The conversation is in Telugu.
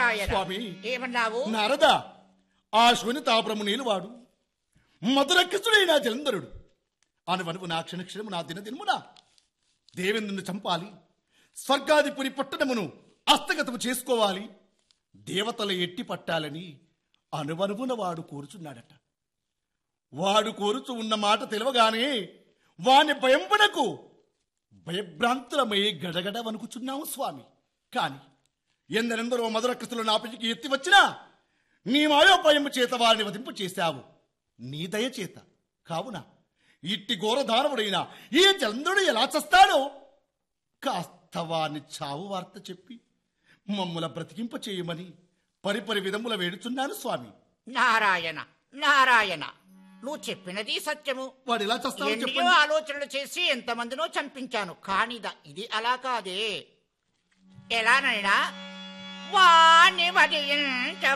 నారాయణ స్వామి. ఏమన్నావు నారద ఆ శూన్యతాపురము నీలువాడు మధురకృష్ణుడైన జలంధరుడు అనువనువు నా క్షణక్షణము నా దినదినమున దేవేంద్రుని చంపాలి స్వర్గాధిపురి పట్టణమును హస్తగతము చేసుకోవాలి దేవతల ఎట్టి పట్టాలని అనువనువున వాడు కోరుచున్నాడట వాడు కోరుచు ఉన్న మాట తెలియగానే వాని భయంపడకు భయభ్రాంతులమై గడగడ వణుకుచున్నాము స్వామి కాని ఎందరెందరో మధురకృతులు నా పిలికి ఎత్తి వచ్చినా నీ మాయోపాయము చేత వారిని వధింపు చేశావు నీ దయ చేత కావున ఇట్టి ఘోరదానవుడైన ఈ చంద్రుడు ఎలా చస్తాడో కాస్త వాని చావు వార్త చెప్పి మమ్ముల బ్రతికింప చేయమని పరిపరి విధముల వేడుచున్నాను స్వామి నారాయణ నారాయణ నువ్వు చెప్పినది సత్యము వాడు ఎలా చస్తాడో ఎన్నో చెప్పండి ఆలోచనలు చేసి ఎంతమందినో చంపించాను కానీ ద- ఇది అలా కాదే ఎలానైనా వాణి వదిలించ